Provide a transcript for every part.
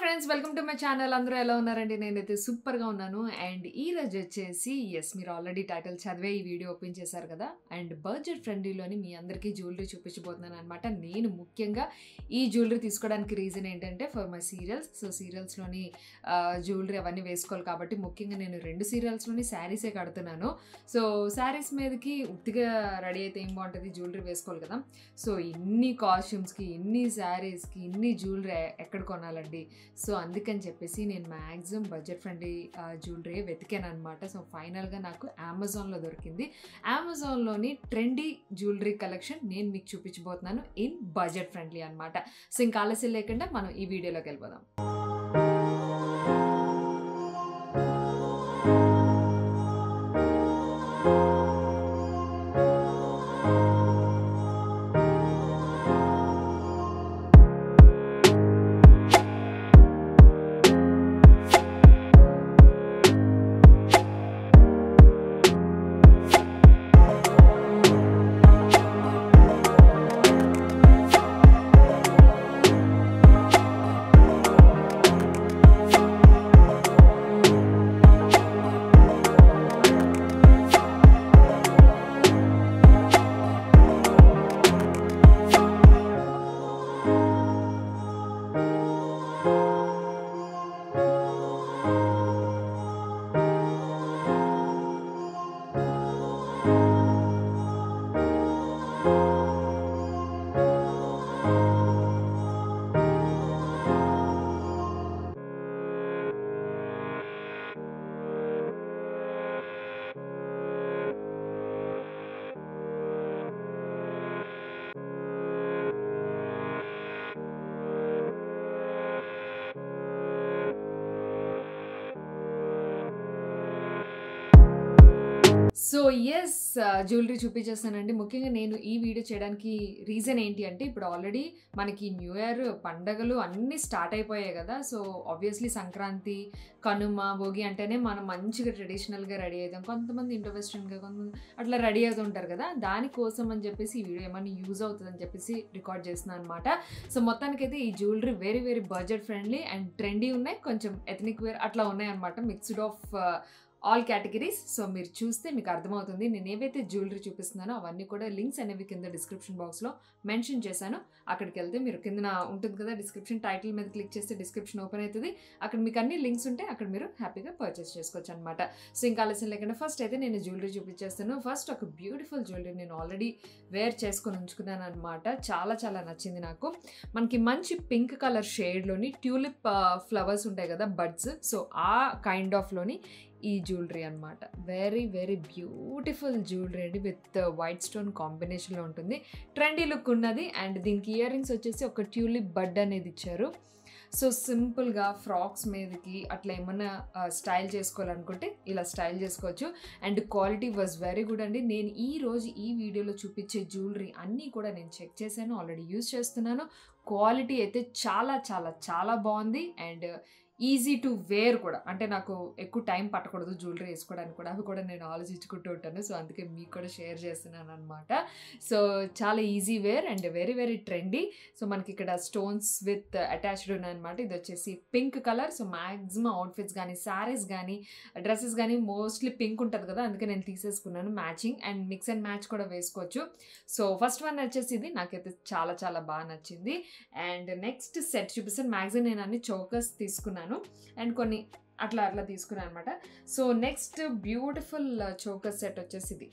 friends welcome to my channel అందరూ ఎలా ఉన్నారండి నేనైతే సూపర్గా ఉన్నాను అండ్ ఈ రోజు వచ్చేసి ఎస్ మీరు ఆల్రెడీ టైటిల్ చదివే ఈ వీడియో ఓపెన్ చేశారు కదా అండ్ బడ్జెట్ ఫ్రెండ్లీలోని మీ అందరికీ జ్యువెలరీ చూపించబోతున్నాను అనమాట నేను ముఖ్యంగా ఈ జ్యువెలరీ తీసుకోవడానికి రీజన్ ఏంటంటే ఫర్ మై సీరియల్స్ సో సీరియల్స్లోని జ్యువెలరీ అవన్నీ వేసుకోవాలి కాబట్టి ముఖ్యంగా నేను రెండు సీరియల్స్లోని శారీసే కడుతున్నాను సో శారీస్ మీదకి ఉత్తిగా రెడీ అయితే ఏం బాగుంటుంది జ్యువెలరీ వేసుకోవాలి కదా సో ఇన్ని కాస్ట్యూమ్స్కి ఇన్ని శారీస్కి ఇన్ని జ్యువెలరీ ఎక్కడ కొనాలండి సో అందుకని చెప్పేసి నేను మ్యాక్సిమం బడ్జెట్ ఫ్రెండ్లీ జ్యువెలరీ వెతికాను అనమాట సో ఫైనల్గా నాకు అమెజాన్లో దొరికింది అమెజాన్లోని ట్రెండీ జ్యువెలరీ కలెక్షన్ నేను మీకు చూపించబోతున్నాను ఇన్ బడ్జెట్ ఫ్రెండ్లీ అనమాట సో ఇంకా ఆలస్యం లేకుండా మనం ఈ వీడియోలోకి వెళ్ళిపోదాం సో ఎస్ జ్యువెలరీ చూపించేస్తానండి ముఖ్యంగా నేను ఈ వీడియో చేయడానికి రీజన్ ఏంటి అంటే ఇప్పుడు ఆల్రెడీ మనకి న్యూ ఇయర్ పండగలు అన్నీ స్టార్ట్ అయిపోయాయి కదా సో ఆబ్వియస్లీ సంక్రాంతి కనుమ భోగి అంటేనే మనం మంచిగా ట్రెడిషనల్గా రెడీ అవుతాం కొంతమంది ఇండో వెస్ట్రన్గా కొంతమంది అట్లా రెడీ అవుతుంటారు కదా దానికోసం అని చెప్పేసి ఈ వీడియో ఏమైనా యూజ్ అవుతుందని చెప్పేసి రికార్డ్ చేస్తున్నాను అనమాట సో మొత్తానికైతే ఈ jewellery very very budget friendly and trendy ఉన్నాయి కొంచెం ఎథనిక్ వేర్ అట్లా ఉన్నాయి అనమాట mixed of all categories so మీరు చూస్తే మీకు అర్థమవుతుంది నేను ఏవైతే జ్యువెలరీ చూపిస్తున్నానో అవన్నీ కూడా లింక్స్ అనేవి కింద డిస్క్రిప్షన్ బాక్స్లో మెన్షన్ చేశాను అక్కడికి వెళ్తే మీరు కింద ఉంటుంది కదా డిస్క్రిప్షన్ టైటిల్ మీద క్లిక్ చేస్తే డిస్క్రిప్షన్ ఓపెన్ అవుతుంది అక్కడ మీకు అన్ని లింక్స్ ఉంటాయి అక్కడ మీరు హ్యాపీగా పర్చేస్ చేసుకోవచ్చు అనమాట సో ఇంకా ఆలస్యం లేకుండా ఫస్ట్ అయితే నేను జ్యువెలరీ చూపించేస్తాను ఫస్ట్ ఒక బ్యూటిఫుల్ జ్యువెలరీ నేను ఆల్రెడీ వేర్ చేసుకొని ఉంచుకున్నాను అనమాట చాలా చాలా నచ్చింది నాకు మనకి మంచి పింక్ కలర్ షేడ్లోని ట్యూలిప్ ఫ్లవర్స్ ఉంటాయి కదా బడ్స్ సో ఆ కైండ్ ఆఫ్లోని ఈ జ్యువెలరీ అనమాట వెరీ వెరీ బ్యూటిఫుల్ జ్యువెలరీ అండి విత్ వైట్ స్టోన్ కాంబినేషన్లో ఉంటుంది ట్రెండీ లుక్ ఉన్నది అండ్ దీనికి ఇయర్ రింగ్స్ వచ్చేసి ఒక ట్యూలిప్ బడ్ అనేది ఇచ్చారు సో సింపుల్గా ఫ్రాక్స్ మీదకి అట్లా ఏమన్నా స్టైల్ చేసుకోవాలనుకుంటే ఇలా స్టైల్ చేసుకోవచ్చు and quality was very good అండి నేను ఈ రోజు ఈ వీడియోలో చూపించే జ్యువెలరీ అన్నీ కూడా నేను చెక్ చేశాను ఆల్రెడీ యూజ్ చేస్తున్నాను క్వాలిటీ అయితే చాలా చాలా చాలా బాగుంది అండ్ ఈజీ టు వేర్ కూడా అంటే నాకు ఎక్కువ టైం పట్టకూడదు జ్యువెలరీ వేసుకోవడానికి కూడా అవి కూడా నేను ఆలోచించుకుంటూ ఉంటాను సో అందుకే మీకు కూడా షేర్ చేస్తున్నాను అనమాట సో చాలా easy wear and very very trendy so మనకి ఇక్కడ స్టోన్స్ విత్ అటాచ్డ్ ఉన్నాయన్నమాట ఇది వచ్చేసి pink colour so maximum outfits కానీ శారీస్ కానీ డ్రెస్సెస్ కానీ మోస్ట్లీ పింక్ ఉంటుంది కదా అందుకే నేను తీసేసుకున్నాను matching and mix and match కూడా వేసుకోవచ్చు సో ఫస్ట్ వన్ వచ్చేసి ఇది నాకైతే చాలా చాలా బాగా నచ్చింది అండ్ నెక్స్ట్ సెట్ చూపిస్తాను మ్యాక్సిమం నేను అన్ని చోకర్స్ తీసుకున్నాను అండ్ కొన్ని అట్లా అట్లా తీసుకున్నాను అనమాట so next beautiful choker set వచ్చేసి ఇది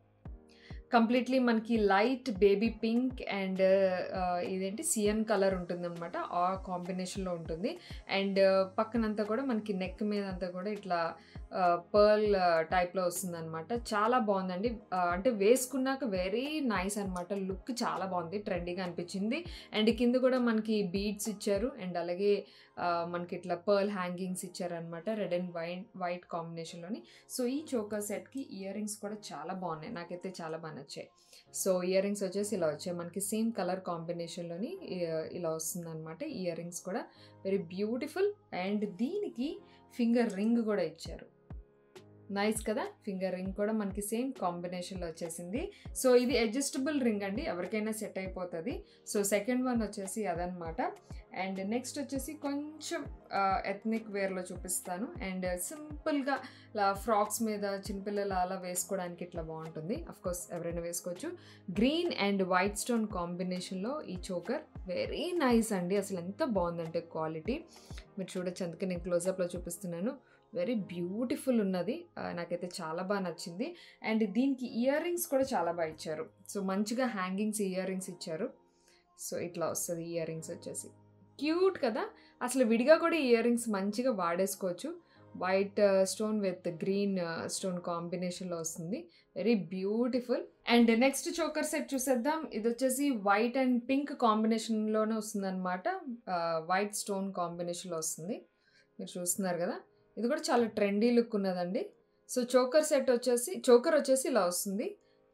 కంప్లీట్లీ మనకి లైట్ బేబీ పింక్ అండ్ ఇదేంటి సిఎన్ కలర్ ఉంటుంది అనమాట ఆ కాంబినేషన్లో ఉంటుంది అండ్ పక్కనంతా కూడా మనకి నెక్ మీద అంతా కూడా ఇట్లా పర్ల్ టైప్లో వస్తుంది అనమాట చాలా బాగుందండి అంటే వేసుకున్నాక వెరీ నైస్ అనమాట లుక్ చాలా బాగుంది ట్రెండీగా అనిపించింది అండ్ కింద కూడా మనకి బీడ్స్ ఇచ్చారు అండ్ అలాగే మనకి ఇట్లా పర్ల్ హ్యాంగింగ్స్ ఇచ్చారనమాట రెడ్ అండ్ వైట్ వైట్ కాంబినేషన్లోని సో ఈ చోకర్ సెట్కి ఇయర్ రింగ్స్ కూడా చాలా బాగున్నాయి నాకైతే చాలా బాగా నచ్చాయి సో ఇయర్ రింగ్స్ వచ్చేసి ఇలా వచ్చాయి మనకి సేమ్ కలర్ కాంబినేషన్లోని ఇలా వస్తుంది అనమాట ఇయర్ రింగ్స్ కూడా వెరీ బ్యూటిఫుల్ అండ్ దీనికి ఫింగర్ రింగ్ కూడా ఇచ్చారు నైస్ కదా ఫింగర్ రింగ్ కూడా మనకి సేమ్ కాంబినేషన్లో వచ్చేసింది సో ఇది అడ్జస్టబుల్ రింగ్ అండి ఎవరికైనా సెట్ అయిపోతుంది సో సెకండ్ వన్ వచ్చేసి అదనమాట అండ్ నెక్స్ట్ వచ్చేసి కొంచెం ఎథ్నిక్ వేర్లో చూపిస్తాను అండ్ సింపుల్గా ఇలా ఫ్రాక్స్ మీద చిన్నపిల్లలు అలా వేసుకోవడానికి ఇట్లా బాగుంటుంది కోర్స్ ఎవరైనా వేసుకోవచ్చు గ్రీన్ అండ్ వైట్ స్టోన్ కాంబినేషన్లో ఈ చోకర్ వెరీ నైస్ అండి అసలు ఎంత బాగుందంటే క్వాలిటీ మీరు చూడొచ్చు అందుకే నేను క్లోజప్లో చూపిస్తున్నాను వెరీ బ్యూటిఫుల్ ఉన్నది ఆ, నాకైతే చాలా బాగా నచ్చింది అండ్ దీనికి ఇయర్ రింగ్స్ కూడా చాలా బాగా ఇచ్చారు సో మంచిగా హ్యాంగింగ్స్ ఇయర్ రింగ్స్ ఇచ్చారు సో ఇట్లా వస్తుంది ఇయర్ రింగ్స్ వచ్చేసి క్యూట్ కదా అసలు విడిగా కూడా ఇయర్ రింగ్స్ మంచిగా వాడేసుకోవచ్చు white stone with green stone కాంబినేషన్లో వస్తుంది very beautiful and next choker set చూసేద్దాం ఇది వచ్చేసి వైట్ అండ్ పింక్ కాంబినేషన్లోనే వస్తుంది అనమాట వైట్ స్టోన్ కాంబినేషన్లో వస్తుంది మీరు చూస్తున్నారు కదా ఇది కూడా చాలా ట్రెండీ లుక్ ఉన్నదండి సో చోకర్ సెట్ వచ్చేసి చోకర్ వచ్చేసి ఇలా వస్తుంది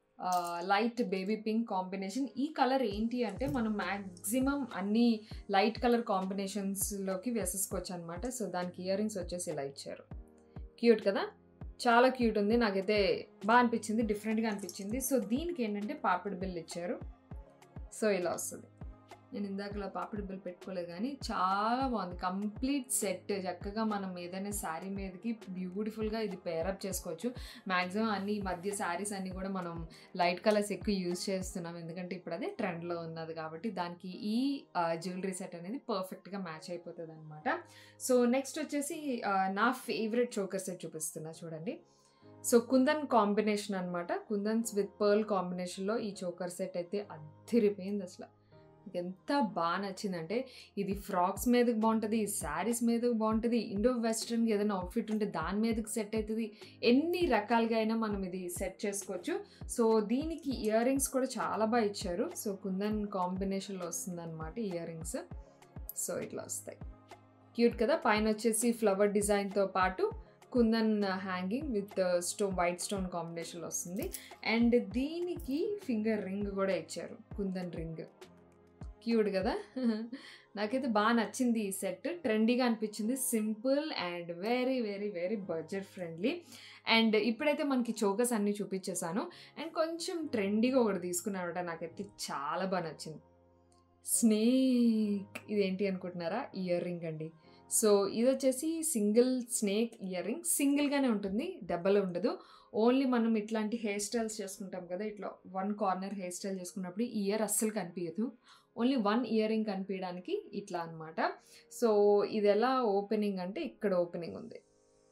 లైట్ బేబీ పింక్ కాంబినేషన్ ఈ కలర్ ఏంటి అంటే మనం మ్యాక్సిమం అన్ని లైట్ కలర్ కాంబినేషన్స్లోకి వేసేసుకోవచ్చు అనమాట సో దానికి ఇయర్ రింగ్స్ వచ్చేసి ఇలా ఇచ్చారు క్యూట్ కదా చాలా క్యూట్ ఉంది నాకైతే బాగా అనిపించింది డిఫరెంట్గా అనిపించింది సో దీనికి ఏంటంటే పాపిడి బిల్ ఇచ్చారు సో ఇలా వస్తుంది నేను ఇందాకలా పాపిడి బిల్ పెట్టుకోలేదు కానీ చాలా బాగుంది కంప్లీట్ సెట్ చక్కగా మనం ఏదైనా శారీ మీదకి బ్యూటిఫుల్గా ఇది పేరప్ చేసుకోవచ్చు మ్యాక్సిమం అన్ని ఈ మధ్య శారీస్ అన్నీ కూడా మనం లైట్ కలర్స్ ఎక్కువ యూజ్ చేస్తున్నాం ఎందుకంటే ఇప్పుడు అదే ట్రెండ్లో ఉన్నది కాబట్టి దానికి ఈ జ్యువెలరీ సెట్ అనేది పర్ఫెక్ట్గా మ్యాచ్ అయిపోతుంది అనమాట సో నెక్స్ట్ వచ్చేసి ఆ, నా ఫేవరెట్ చోకర్ సెట్ చూపిస్తున్నా చూడండి సో కుందన్ కాంబినేషన్ అనమాట కుందన్స్ విత్ పర్ల్ కాంబినేషన్లో ఈ చోకర్ సెట్ అయితే అద్దిరిపోయింది అసలు నాకు ఎంత బాగా నచ్చిందంటే ఇది ఫ్రాక్స్ మీదకి బాగుంటుంది శారీస్ మీదకి బాగుంటుంది ఇండో వెస్ట్రన్కి ఏదైనా అవుట్ఫిట్ ఉంటే దాని మీదకి సెట్ అవుతుంది ఎన్ని రకాలుగా అయినా మనం ఇది సెట్ చేసుకోవచ్చు సో దీనికి ఇయర్ రింగ్స్ కూడా చాలా బాగా ఇచ్చారు సో కుందన్ కాంబినేషన్లో వస్తుంది అనమాట ఇయర్ రింగ్స్ సో ఇట్లా వస్తాయి క్యూట్ కదా పైన వచ్చేసి ఫ్లవర్ డిజైన్తో పాటు kundan hanging with stone white stone కాంబినేషన్లో వస్తుంది అండ్ దీనికి ఫింగర్ రింగ్ కూడా ఇచ్చారు కుందన్ రింగ్ క్యూట్ కదా నాకైతే బాగా నచ్చింది ఈ సెట్ ట్రెండీగా అనిపించింది simple and very very very budget friendly and ఇప్పుడైతే మనకి చోకస్ అన్నీ చూపించేశాను అండ్ కొంచెం ట్రెండీగా ఒకటి తీసుకున్నానట నాకైతే చాలా బాగా నచ్చింది స్నేక్ ఇదేంటి అనుకుంటున్నారా ఇయర్ రింగ్ అండి సో ఇది వచ్చేసి సింగిల్ స్నేక్ ఇయర్ రింగ్ సింగిల్గానే ఉంటుంది దెబ్బలు ఉండదు ఓన్లీ మనం ఇట్లాంటి హెయిర్ స్టైల్స్ చేసుకుంటాం కదా ఇట్లా వన్ కార్నర్ హెయిర్ స్టైల్ చేసుకున్నప్పుడు ఇయర్ అస్సలు కనిపించదు ఓన్లీ వన్ ఇయర్ రింగ్ కనిపించడానికి ఇట్లా అనమాట సో ఇది ఎలా ఓపెనింగ్ అంటే ఇక్కడ ఓపెనింగ్ ఉంది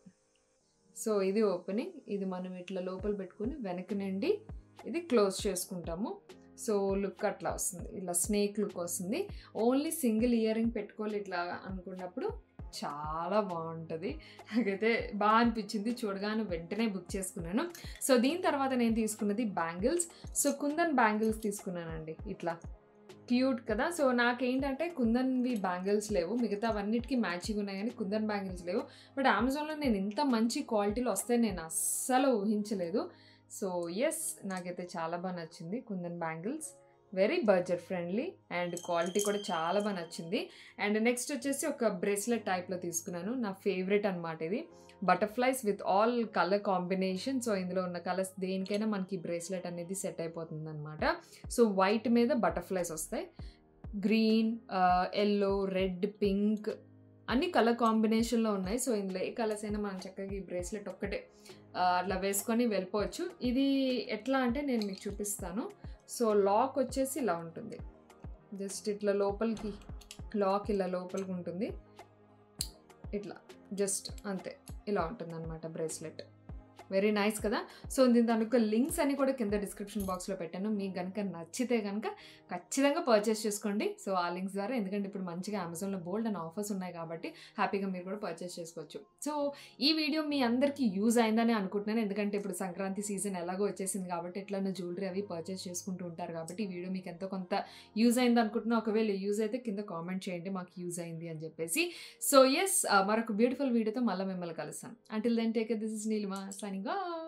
సో ఇది ఓపెనింగ్ ఇది మనం ఇట్లా లోపల పెట్టుకుని వెనక నుండి ఇది క్లోజ్ చేసుకుంటాము సో లుక్ అట్లా వస్తుంది ఇలా స్నేక్ లుక్ వస్తుంది ఓన్లీ సింగిల్ ఇయర్ రింగ్ పెట్టుకోవాలి ఇట్లా అనుకున్నప్పుడు చాలా బాగుంటుంది నాకైతే బాగా అనిపించింది చూడగానే వెంటనే బుక్ చేసుకున్నాను సో దీని తర్వాత నేను తీసుకున్నది బ్యాంగిల్స్ సో కుందన్ బ్యాంగిల్స్ తీసుకున్నానండి ఇట్లా క్యూట్ కదా సో నాకేంటంటే కుందన్వి బ్యాంగిల్స్ లేవు మిగతా అన్నిటికీ మ్యాచింగ్ ఉన్నాయి కానీ కుందన్ బ్యాంగిల్స్ లేవు బట్ అమెజాన్లో నేను ఇంత మంచి క్వాలిటీలో వస్తే నేను అస్సలు ఊహించలేదు సో ఎస్ నాకైతే చాలా బాగా నచ్చింది kundan bangles very budget friendly and quality కూడా చాలా బాగా నచ్చింది అండ్ నెక్స్ట్ వచ్చేసి ఒక బ్రేస్లెట్ టైప్లో తీసుకున్నాను నా ఫేవరెట్ అనమాట ఇది butterflies with all colour combination so ఇందులో ఉన్న కలర్స్ దేనికైనా మనకి బ్రేస్లెట్ అనేది సెట్ అయిపోతుంది అనమాట సో వైట్ మీద బటర్ఫ్లైస్ వస్తాయి గ్రీన్ ఎల్లో రెడ్ పింక్ అన్ని కలర్ కాంబినేషన్లో ఉన్నాయి సో ఇందులో ఏ కలర్స్ అయినా మనం చక్కగా ఈ బ్రేస్లెట్ ఒక్కటే ఆ, అట్లా వేసుకొని వెళ్ళిపోవచ్చు ఇది ఎట్లా అంటే నేను మీకు చూపిస్తాను సో లాక్ వచ్చేసి ఇలా ఉంటుంది జస్ట్ ఇట్లా లోపలికి లాక్ ఇలా లోపలికి ఉంటుంది ఇట్లా జస్ట్ అంతే ఇలా ఉంటుంది అనమాట బ్రేస్లెట్ వెరీ నైస్ కదా సో దీని దానికి లింక్స్ అని కూడా కింద డిస్క్రిప్షన్ బాక్స్లో పెట్టాను మీకు కనుక నచ్చితే కనుక ఖచ్చితంగా పర్చేస్ చేసుకోండి సో ఆ లింక్స్ ద్వారా ఎందుకంటే ఇప్పుడు మంచిగా అమెజాన్లో బోల్డ్ అండ్ ఆఫర్స్ ఉన్నాయి కాబట్టి హ్యాపీగా మీరు కూడా పర్చేస్ చేసుకోవచ్చు సో ఈ వీడియో మీ అందరికీ యూజ్ అయిందని అనుకుంటున్నాను ఎందుకంటే ఇప్పుడు సంక్రాంతి సీజన్ ఎలాగో వచ్చేసింది కాబట్టి ఎట్లన్నా జ్యువెలరీ అవి పర్చేస్ చేసుకుంటూ ఉంటారు కాబట్టి ఈ వీడియో మీకు ఎంతో కొంత యూజ్ అయింది అనుకుంటున్నా ఒకవేళ యూజ్ అయితే కింద కామెంట్ చేయండి మాకు యూజ్ అయింది అని చెప్పేసి సో ఎస్ మరొక బ్యూటిఫుల్ వీడియోతో మళ్ళీ మిమ్మల్ని కలుస్తాను until then take this is Neelima signing of